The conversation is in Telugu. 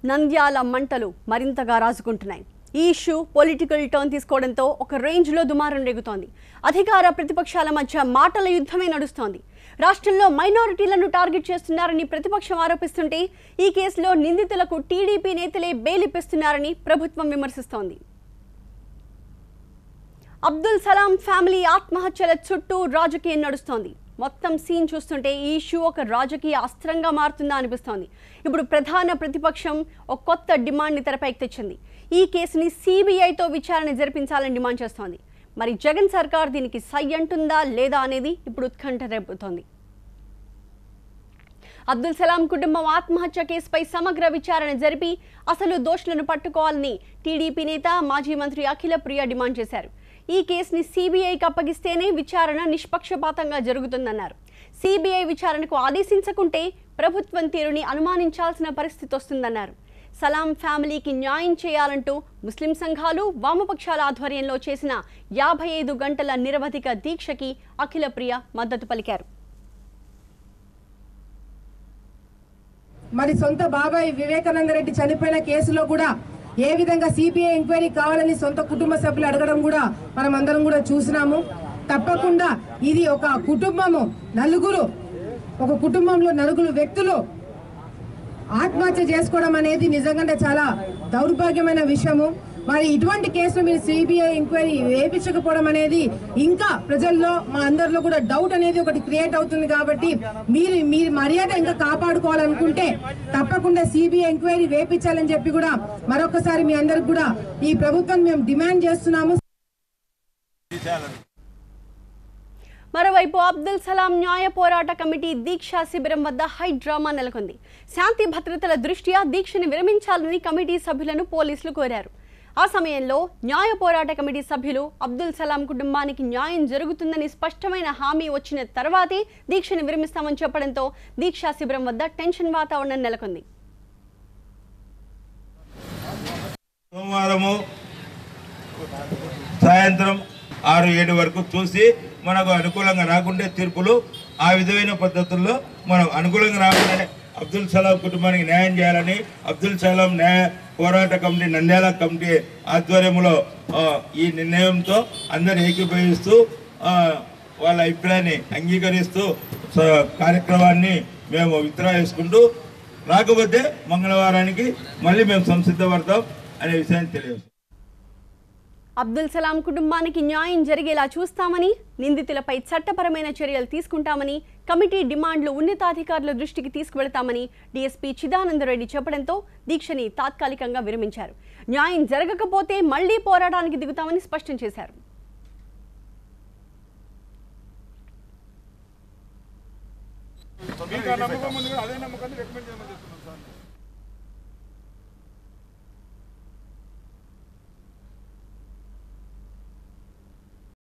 నంద్యాల మంటలు మరింతగా రాజుకుంటున్నాయి ఈ ఇష్యూ పొలిటికల్ టర్న్ తీసుకోవడంతో ఒక రేంజ్లో దుమారం రేగుతోంది అధికార ప్రతిపక్షాల మధ్య మాటల యుద్ధమే నడుస్తోంది రాష్ట్రంలో మైనారిటీలను టార్గెట్ చేస్తున్నారని ప్రతిపక్షం ఆరోపిస్తుంటే ఈ కేసులో నిందితులకు టీడీపీ నేతలే బెయిలిప్పిస్తున్నారని ప్రభుత్వం విమర్శిస్తోంది అబ్దుల్ సలాం ఫ్యామిలీ ఆత్మహత్యల చుట్టూ రాజకీయం నడుస్తోంది మొత్తం సీన్ చూస్తుంటే ఈ ఇష్యూ ఒక రాజకీయ అస్త్రంగా మారుతుందా అనిపిస్తోంది ఇప్పుడు ప్రధాన ప్రతిపక్షం ఒక కొత్త డిమాండ్ని తెరపైకి తెచ్చింది ఈ కేసుని సిబిఐతో విచారణ జరిపించాలని డిమాండ్ చేస్తోంది మరి జగన్ సర్కార్ దీనికి సై అంటుందా లేదా అనేది ఇప్పుడు ఉత్కంఠ రేపుతోంది అబ్దుల్ సలాం కుటుంబం ఆత్మహత్య కేసుపై సమగ్ర విచారణ జరిపి అసలు దోషులను పట్టుకోవాలని టీడీపీ నేత మాజీ మంత్రి అఖిల ప్రియ డిమాండ్ చేశారు ఈ కేసుని సిబిఐకి అప్పగిస్తేనే విచారణ నిష్పక్షపాతంగా జరుగుతుందన్నారు సిబిఐ విచారణకు ఆదేశించకుంటే ప్రభుత్వం తీరుని అనుమానించాల్సిన పరిస్థితి వస్తుందన్నారు సలాం ఫ్యామిలీకి న్యాయం చేయాలంటూ ముస్లిం సంఘాలు వామపక్షాల ఆధ్వర్యంలో చేసిన యాభై ఐదు గంటల నిరవధిక దీక్షకి అఖిల ప్రియ మద్దతు పలికారు మరి సొంత బాబాయ్ వివేకానంద రెడ్డి చనిపోయిన కేసులో కూడా ఏ విధంగా సిబిఐ ఎంక్వైరీ కావాలని సొంత కుటుంబ సభ్యులు అడగడం కూడా మనం అందరం కూడా చూసినాము తప్పకుండా ఇది ఒక కుటుంబము నలుగురు ఒక కుటుంబంలో నలుగురు వ్యక్తులు ఆత్మహత్య చేసుకోవడం అనేది నిజంగానే చాలా దౌర్భాగ్యమైన విషయము మరి ఇటువంటి కేసులు మీరు సిబిఐ ఎంక్వైరీ వేయించకపోవడం అనేది ఇంకా ప్రజల్లో మా అందరిలో కూడా డౌట్ అనేది ఒకటి క్రియేట్ అవుతుంది కాబట్టి మీరు మీరు మర్యాద ఇంకా కాపాడుకోవాలనుకుంటే తప్పకుండా సిబిఐ ఎంక్వైరీ వేయించాలని చెప్పి కూడా మరొకసారి మీ అందరికి కూడా ఈ ప్రభుత్వం మేము డిమాండ్ చేస్తున్నాము మరోవైపు అబ్దుల్ సలాం న్యాయ పోరాట కమిటీ దీక్షా శిబిరం వద్ద హై డ్రామా నెలకొంది శాంతి భద్రతల దృష్ట్యా దీక్షను విరమించాలని కమిటీ సభ్యులను పోలీసులు కోరారు ఆ సమయంలో న్యాయ పోరాట కమిటీ సభ్యులు అబ్దుల్ సలాం కుటుంబానికి న్యాయం జరుగుతుందని స్పష్టమైన హామీ వచ్చిన తర్వాతే దీక్షను విరమిస్తామని చెప్పడంతో దీక్షా శిబిరం వద్ద టెన్షన్ వాతావరణం నెలకొంది సోమవారము సాయంత్రం ఆరు ఏడు వరకు చూసి మనకు అనుకూలంగా రాకుంటే తీర్పులు ఆ విధమైన పద్ధతుల్లో మనం అనుకూలంగా రాకుండా అబ్దుల్ సలాం కుటుంబానికి న్యాయం చేయాలని అబ్దుల్ సలాం న్యాయ పోరాట కమిటీ నంద్యాల కమిటీ ఆధ్వర్యంలో ఆ, ఈ నిర్ణయంతో అందరు ఏకీభవిస్తూ ఆ, వాళ్ళ అభిప్రాయాన్ని అంగీకరిస్తూ స- కార్యక్రమాన్ని మేము విత్డ్రా చేసుకుంటూ రాకపోతే మంగళవారానికి మళ్ళీ మేము సంసిద్ధపడతాం అనే విషయాన్ని తెలియజేస్తాం అబ్దుల్ సలాం కుటుంబానికి న్యాయం జరిగేలా చూస్తామని నిందితులపై చట్టపరమైన చర్యలు తీసుకుంటామని కమిటీ డిమాండ్లు ఉన్నతాధికారుల దృష్టికి తీసుకువెళతామని డీఎస్పీ చిదానందరెడ్డి చెప్పడంతో దీక్షని తాత్కాలికంగా విరమించారు న్యాయం జరగకపోతే మళ్లీ పోరాటానికి దిగుతామని స్పష్టం చేశారు మీకు ఆ నమ్మకం ఉంది కదా, అదే నమ్మకాన్ని రికమెండ్ చేయమని చెప్తున్నాం సార్